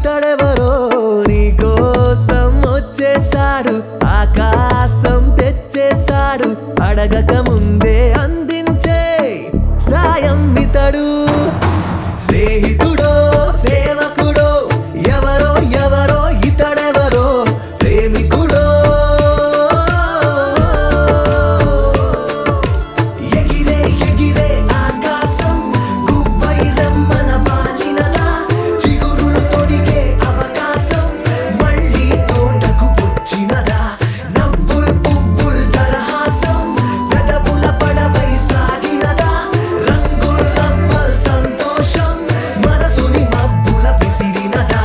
ఇతడెవరో నీ కోసం వచ్చేసాడు ఆకాశం తెచ్చేసాడు అడగక ముందే అందించే సాయం ఇతడు స్నేహితుడో సేవకుడో ఎవరో ఎవరో ఇతడెవరో ప్రేమికుడో ఎగిరే ఎగిరే ఆకాశం గువ్వై రమ్మన బాలినలా చిగురులు తొడిగే అవకాశం మళ్ళీ తోటకు వచ్చినదా నవ్వుల్ పువ్వుల్ దరహాసం పెదవుల పడవై సాగినదా రంగుల్ రవ్వల్ సంతోషం మనసుని మబ్బుల పిసిరినదా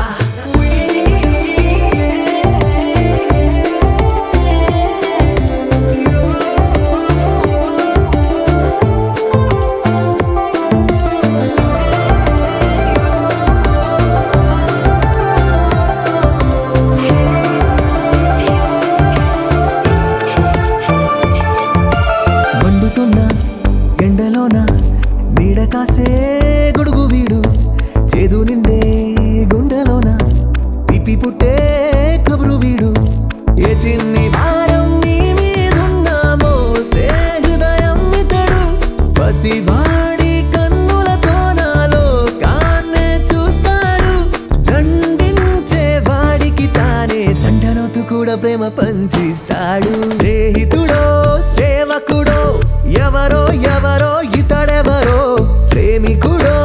మండుతున్న ఎండలోన నీడ కాసే గొడుగు వీడు చేదు నిండే గుండెలోన పిప్పి పుట్టే కబురు వీడు ఏ చిన్ని భారం నీ మీదున్నామో సే హృదయం ఇతడు పసివాడి కన్నులతో నాలో కాన్నే చూస్తాడు దండించే వాడికి తానే దండనొత్తు కూడా ప్రేమ పంచిస్తాడు స్నేహితుడో సేవకుడో ఎవరో ఎవరో ఇతడెవరో ప్రేమికుడో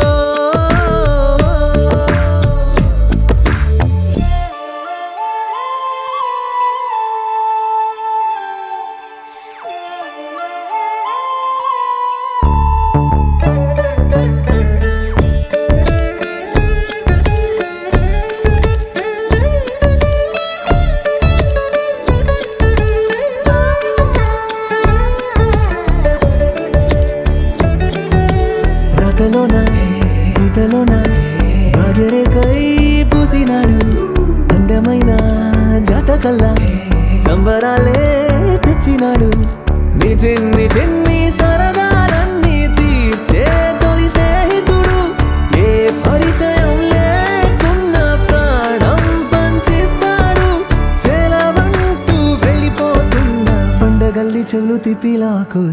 రకలోన ఈతలోన భాగ్యరేకై పూసినాడు అందమైన జాతకల్లా సంబరాలే తెచ్చినాడు నీ చిన్ని చిన్ని సరదాలన్నీ తీర్చే తొలి స్నేహితుడు ఏ పరిచయం లేకున్న ప్రాణం పంచిస్తాడు సెలవంటూ వెళ్ళిపోతున్న పండగల్లి చెవులు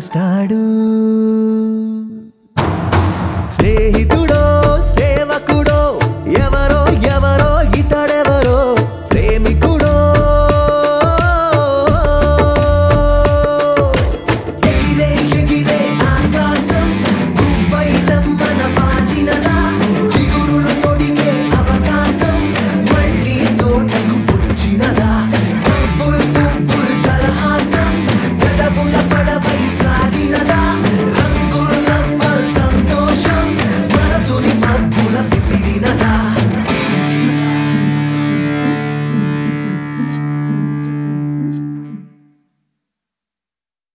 తిప్పిలాకొస్తాడు స్నేహితుడో సేవకుడో